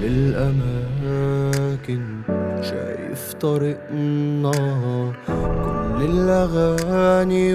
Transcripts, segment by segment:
الأماكن شايف طريقنا كل الأغاني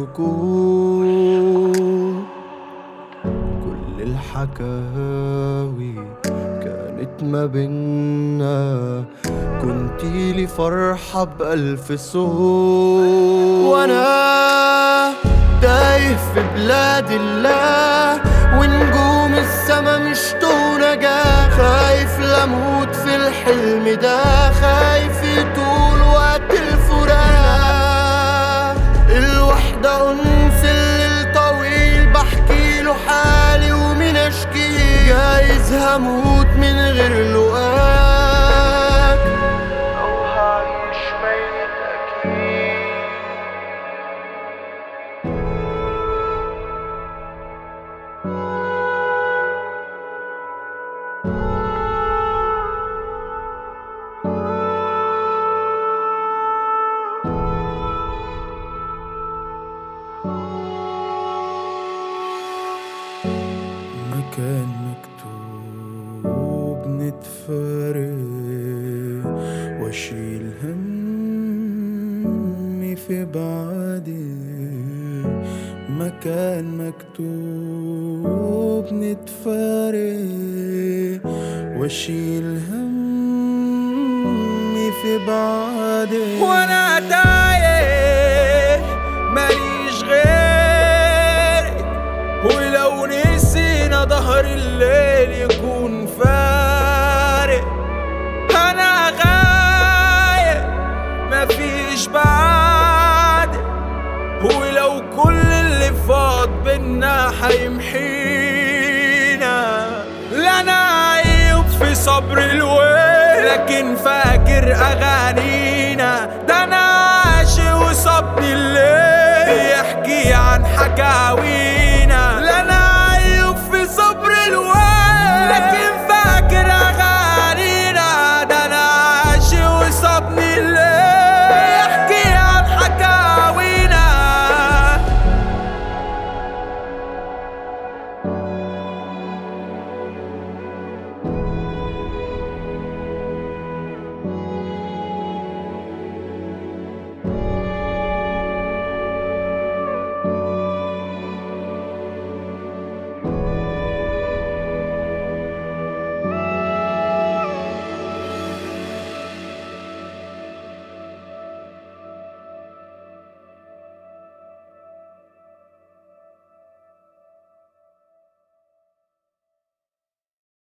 والسكوت كل الحكاوي كانت ما بينا كنتي لي فرحة بألف صوت وأنا تايه في بلاد الله ونجوم السما مش نجاة خايف لموت في الحلم ده خايف يطول وقت الفراق الوحدة أنس الليل طويل بحكي له حالي ومن أشكي جايز هموت من غير لقاك أو هعيش ميت أكيد مكان مكتوب نتفارق واشيل همي في بعدي مكان مكتوب نتفارق واشيل همي في بعدي وانا تايه ماليش غيرك ولو نسينا ظهر الليل يكون فارق انا غايب مفيش بعد ولو كل اللي فاض بينا حيمحينا لا انا عيب في صبر الويل لكن فاكر اغاني